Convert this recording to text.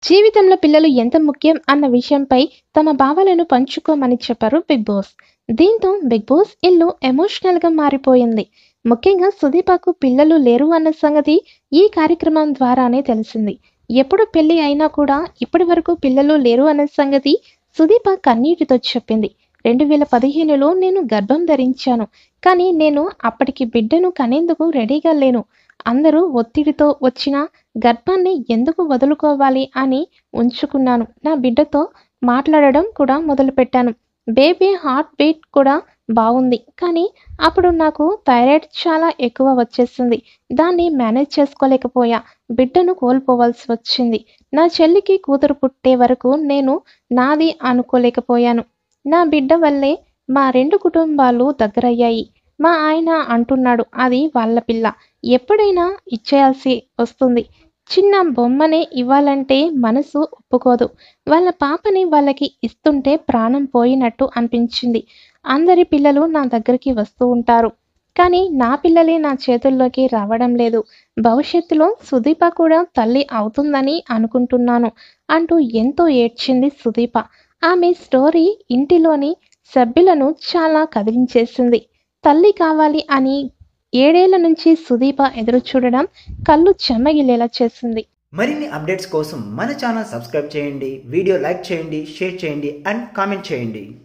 జీవితంలో పిల్లలు ఎంత ముఖ్యం అన్న విషయంపై తమ భావాలను పంచుకోమని చెప్పారు బిగ్ బాస్ దీంతో బిగ్ బాస్ ఇల్లు ఎమోషనల్గా మారిపోయింది ముఖ్యంగా సుదీపకు పిల్లలు లేరు అన్న సంగతి ఈ కార్యక్రమం ద్వారానే తెలిసింది ఎప్పుడు పెళ్లి అయినా కూడా ఇప్పటి వరకు పిల్లలు లేరు అన్న సంగతి సుదీప కన్నీటితో చెప్పింది రెండు వేల పదిహేనులో నేను గర్భం ధరించాను కానీ నేను అప్పటికి బిడ్డను కనేందుకు రెడీగా లేను అందరూ ఒత్తిడితో వచ్చిన గర్భాన్ని ఎందుకు వదులుకోవాలి అని ఉంచుకున్నాను నా బిడ్డతో మాట్లాడడం కూడా మొదలుపెట్టాను బేబీ హార్ట్ బీట్ కూడా బాగుంది కానీ అప్పుడు నాకు థైరాయిడ్ చాలా ఎక్కువ వచ్చేసింది దాన్ని మేనేజ్ చేసుకోలేకపోయా బిడ్డను కోల్పోవాల్సి వచ్చింది నా చెల్లికి కూతురు పుట్టే వరకు నేను నాది అనుకోలేకపోయాను నా బిడ్డ వల్లే మా రెండు కుటుంబాలు దగ్గరయ్యాయి మా ఆయన అంటున్నాడు అది వాళ్ళ పిల్ల ఎప్పుడైనా ఇచ్చేయాల్సి వస్తుంది చిన్న బొమ్మనే ఇవ్వాలంటే మనసు ఒప్పుకోదు వాళ్ళ పాపని వాళ్ళకి ఇస్తుంటే ప్రాణం పోయినట్టు అనిపించింది అందరి పిల్లలు నా దగ్గరికి వస్తూ ఉంటారు కానీ నా పిల్లలే నా చేతుల్లోకి రావడం లేదు భవిష్యత్తులో సుదీప కూడా తల్లి అవుతుందని అనుకుంటున్నాను అంటూ ఎంతో ఏడ్చింది సుదీప ఆమె స్టోరీ ఇంటిలోని సభ్యులను చాలా కదిలించేసింది తల్లి కావాలి అని ఏడేళ్ల నుంచి సుదీప ఎదురు చూడడం కళ్ళు చెమ్మగిలేలా చేసింది మరిన్ని అప్డేట్స్ కోసం మన ఛానల్ సబ్స్క్రైబ్ చేయండి వీడియో లైక్ చేయండి షేర్ చేయండి అండ్ కామెంట్ చేయండి